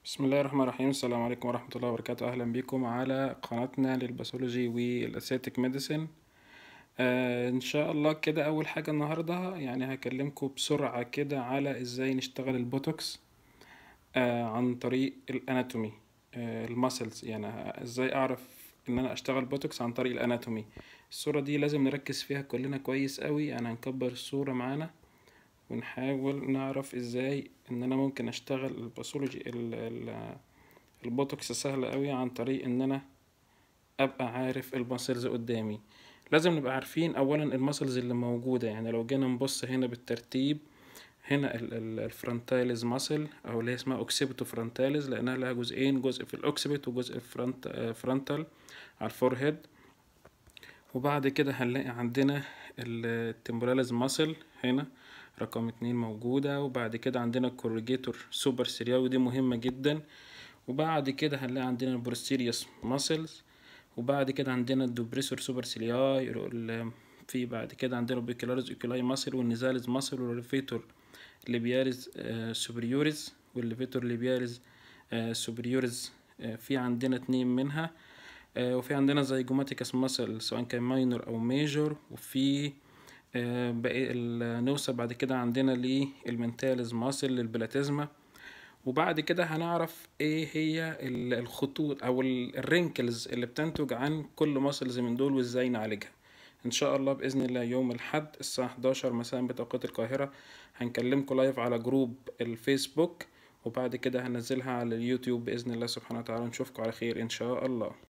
بسم الله الرحمن الرحيم السلام عليكم ورحمة الله وبركاته أهلا بكم على قناتنا للباثولوجي والأسيتك ميديسن آه إن شاء الله كده أول حاجة النهاردة يعني هكلمكم بسرعة كده على إزاي نشتغل البوتوكس آه عن طريق الأناتومي آه الماسلز يعني إزاي أعرف إن أنا أشتغل بوتوكس عن طريق الأناتومي الصورة دي لازم نركز فيها كلنا كويس قوي يعني هنكبر الصورة معانا ونحاول نعرف ازاي ان انا ممكن اشتغل الباثولوجي ال- ال- البوتوكس سهل قوي عن طريق ان انا ابقى عارف الماسلز قدامي لازم نبقى عارفين اولا الماسلز اللي موجوده يعني لو جينا نبص هنا بالترتيب هنا الفرونتاليز ماسل او اللي هي اسمها اوكسيبتو فرونتاليز لانها لها جزئين جزء في الاوكسيبت وجزء فرونت فرونتال على الفورهيد وبعد كده هنلاقي عندنا التمبراليز ماسل هنا رقم اتنين موجودة وبعد كده عندنا الكوريجيتور سوبر سيريال ودي مهمة جدا وبعد كده هنلاقي عندنا البروستيريوس ماسلز وبعد كده عندنا الدوبريسور سوبر سيلياي في بعد كده عندنا البيكولاريز اوكيلاي ماسل والنزاليز ماسل والليفيتور ليبياريز آه سوبريوريز والليفيتور ليبياريز آه سوبريوريز آه في عندنا اتنين منها آه وفي عندنا زيجوماتيكس ماسل سواء كان ماينور او ميجور وفي آه بقى نوصل بعد كده عندنا للمنتاليز ماسل للبلاتيزما وبعد كده هنعرف ايه هي الخطوط او الرينكلز اللي بتنتج عن كل ماسلز من دول وازاي نعالجها ان شاء الله باذن الله يوم الاحد الساعه 11 مساء بتوقيت القاهره هنكلمكم لايف على جروب الفيسبوك وبعد كده هنزلها على اليوتيوب باذن الله سبحانه وتعالى نشوفكم على خير ان شاء الله